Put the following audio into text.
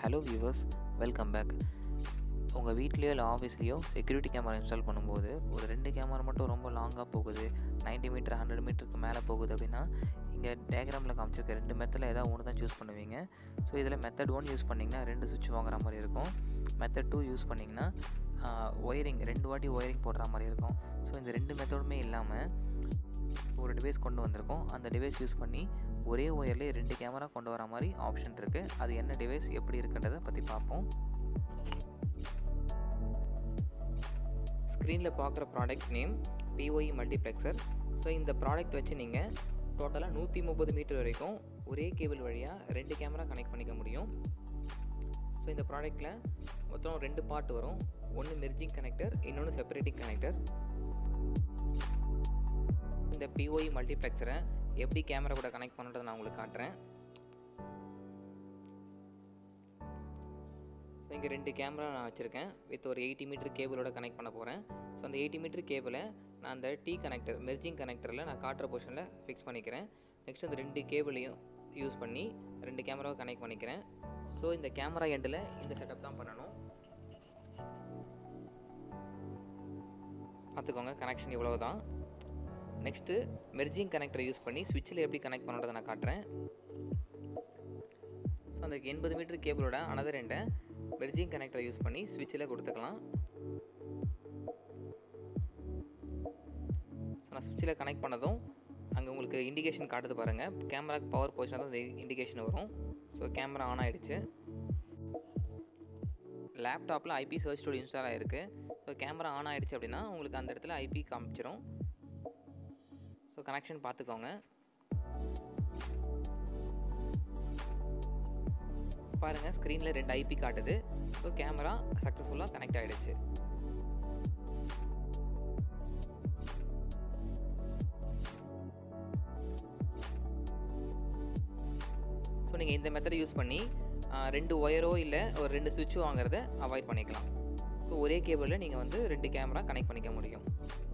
hello viewers welcome back உங்கள் வீட்லேயோ இல்லை ஆஃபீஸ்லேயோ security camera install பண்ணும்போது ஒரு ரெண்டு கேமரா மட்டும் ரொம்ப லாங்காக போகுது 90 மீட்டர் ஹண்ட்ரட் மீட்டருக்கு மேலே போகுது அப்படின்னா இங்கே டயக்ராமில் காமிச்சிருக்க ரெண்டு மெத்தடில் ஏதாவது ஒன்று தான் சூஸ் பண்ணுவீங்க ஸோ இதில் மெத்தட் ஒன் யூஸ் பண்ணிங்கன்னா ரெண்டு சுவிட்ச் வாங்குற மாதிரி இருக்கும் மெத்தட் டூ யூஸ் பண்ணிங்கன்னா ஒயரிங் ரெண்டு வாட்டி ஒயரிங் போடுற மாதிரி இருக்கும் ஸோ இந்த ரெண்டு மெத்தடுமே இல்லாமல் ஒரு டிவைஸ் கொண்டு வந்திருக்கோம் அந்த டிவைஸ் யூஸ் பண்ணி ஒரே ஒயர்லேயே ரெண்டு கேமரா கொண்டு வர மாதிரி ஆப்ஷன் இருக்குது அது என்ன டிவைஸ் எப்படி இருக்குன்றதை பற்றி பார்ப்போம் ஸ்க்ரீனில் பார்க்குற product name POE multiplexer so இந்த ப்ராடக்ட் வச்சு நீங்கள் டோட்டலாக நூற்றி முப்பது மீட்டர் வரைக்கும் ஒரே கேபிள் வழியாக ரெண்டு கேமரா கனெக்ட் பண்ணிக்க முடியும் ஸோ இந்த ப்ராடக்ட்டில் மொத்தம் ரெண்டு பார்ட் வரும் ஒன்று மெர்ஜிங் கனெக்டர் இன்னொன்று செப்பரேட்டிங் கனெக்டர் இந்த பிஓஇ மல்டிப்ளெக்சரை எப்படி கேமரா கூட கனெக்ட் பண்ணுறதை நான் உங்களுக்கு காட்டுறேன் ஸோ இங்கே ரெண்டு கேமரா நான் வச்சுருக்கேன் வித் ஒரு எயிட்டி மீட்டர் கேபிளோட கனெக்ட் பண்ண போகிறேன் ஸோ அந்த எயிட்டி மீட்டர் கேபிளை நான் அந்த டி கனெக்டர் மெர்ஜிங் கனெக்டரில் நான் காட்டுற பொசிஷனில் ஃபிக்ஸ் பண்ணிக்கிறேன் நெக்ஸ்ட் அந்த ரெண்டு கேபிளையும் யூஸ் பண்ணி ரெண்டு கேமராவை கனெக்ட் பண்ணிக்கிறேன் ஸோ இந்த கேமரா எண்டில் இந்த செட்டப் தான் பண்ணணும் பார்த்துக்கோங்க கனெக்ஷன் இவ்வளோ தான் நெக்ஸ்ட்டு மெர்ஜிங் கனெக்டரை யூஸ் பண்ணி ஸ்விட்சில் எப்படி கனெக்ட் பண்ணுறதை நான் காட்டுறேன் ஸோ அந்த எண்பது மீட்டர் கேபிளோட அனதர் ரெண்டை மெர்ஜிங் கனெக்டரை யூஸ் பண்ணி ஸ்விட்சில் கொடுத்துக்கலாம் ஸோ நான் ஸ்விட்சில் கனெக்ட் பண்ணதும் அங்கே உங்களுக்கு இண்டிகேஷன் காட்டுது பாருங்கள் கேமராக்கு பவர் பொசிஷன் தான் அந்த இண்டிகேஷன் வரும் ஸோ கேமரா ஆன் ஆகிடுச்சு லேப்டாப்பில் ஐபி சர்ச் டூல் இன்ஸ்டால் ஆகிருக்கு ஸோ கேமரா ஆன் ஆகிடுச்சு அப்படின்னா உங்களுக்கு அந்த இடத்துல ஐபி காமிச்சிரும் ஸோ கனெக்ஷன் பார்த்துக்கோங்க பாருங்கள் ஸ்க்ரீனில் ரெண்டு ஐபி காட்டுது ஸோ கேமரா சக்ஸஸ்ஃபுல்லாக கனெக்ட் ஆகிடுச்சு ஸோ நீங்கள் இந்த மெத்தடை யூஸ் பண்ணி ரெண்டு ஒயரோ இல்லை ஒரு ரெண்டு சுவிட்சோ வாங்குறத அவாய்ட் பண்ணிக்கலாம் ஸோ ஒரே கேபிளில் நீங்கள் வந்து ரெண்டு கேமரா கனெக்ட் பண்ணிக்க முடியும்